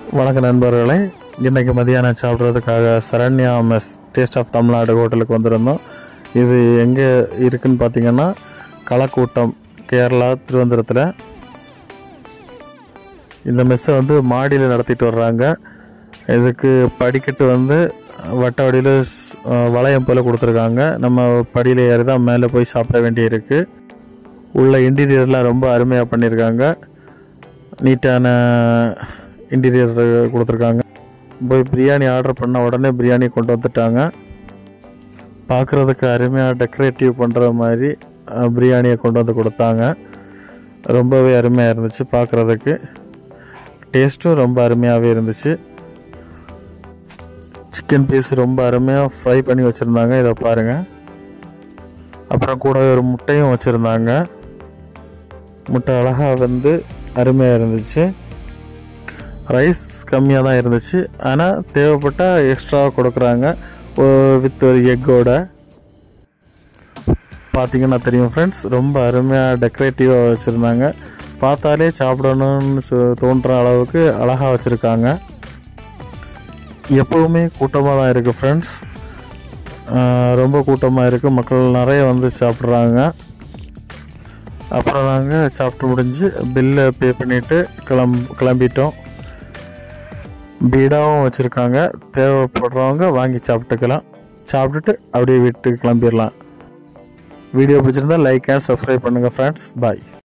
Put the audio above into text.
வணக்கம் நண்பர்களே இன்றைக்கி மதியானம் சாப்பிட்றதுக்காக Saranya mess taste of Tamil Nadu ஹோட்டலுக்கு வந்திருந்தோம் இது எங்கே இருக்குன்னு பார்த்தீங்கன்னா களக்கூட்டம் கேரளா திருவனந்தபுரத்தில் இந்த மெஸ்ஸை வந்து மாடியில் நடத்திட்டு வர்றாங்க இதுக்கு படிக்கட்டு வந்து வட்ட வடிவில் ஸ்- அஹ் வளையம் போல் கொடுத்துருக்காங்க நம்ம படியில் ஏறி தான் மேலே போய் சாப்பிட வேண்டியிருக்கு உள்ள இன்டீரியர்லாம் ரொம்ப அருமையாக பண்ணியிருக்காங்க நீட்டான இன்டீரியர் கொடுத்துருக்காங்க போய் பிரியாணி ஆர்டர் பண்ண உடனே பிரியாணி கொண்டு வந்துட்டாங்க பார்க்குறதுக்கு அருமையாக டெக்கரேட்டிவ் பண்ணுற மாதிரி அஹ், பிரியாணியை கொண்டு வந்து கொடுத்தாங்க ரொம்பவே அருமையாக இருந்துச்சு பார்க்குறதுக்கு டேஸ்ட்டும் ரொம்ப அருமையாகவே இருந்துச்சு சிக்கன் பீஸ் ரொம்ப அருமையாக ஃப்ரை பண்ணி வச்சுருந்தாங்க இதை பாருங்கள் அப்புறம் கூட ஒரு முட்டையும் வச்சுருந்தாங்க முட்டை அழகாக வந்து அருமையாக இருந்துச்சு ரைஸ் கம்மியாக தான் இருந்துச்சு ஆனால் தேவைப்பட்டால் எக்ஸ்ட்ராவாக கொடுக்குறாங்க வித் ஒரு எக்கோட பார்த்தீங்கன்னா தெரியும் ஃப்ரெண்ட்ஸ் ரொம்ப அருமையாக டெக்கரேட்டிவாக வச்சுருந்தாங்க பார்த்தாலே சாப்பிடணும்னு சொ- தோன்ற அளவுக்கு அழகாக வச்சுருக்காங்க எப்போவுமே கூட்டமாக தான் இருக்குது ஃப்ரெண்ட்ஸ் ரொம்ப கூட்டமாக இருக்குது மக்கள் நிறைய வந்து சாப்பிட்றாங்க அப்புறம் நாங்கள் சாப்பிட்டு முடிஞ்சு பில்லை பே பண்ணிவிட்டு கிளம் கிளம்பிட்டோம் பீடாவும் வச்சுருக்காங்க தேவைப்படுறவங்க வாங்கி சாப்பிட்டுக்கலாம் சாப்பிட்டுட்டு அப்படியே வீட்டுக்கு கிளம்பிடலாம் வீடியோ பிடிச்சிருந்தா லைக் அண்ட் சப்ஸ்கிரைப் பண்ணுங்கள் ஃப்ரெண்ட்ஸ் பாய்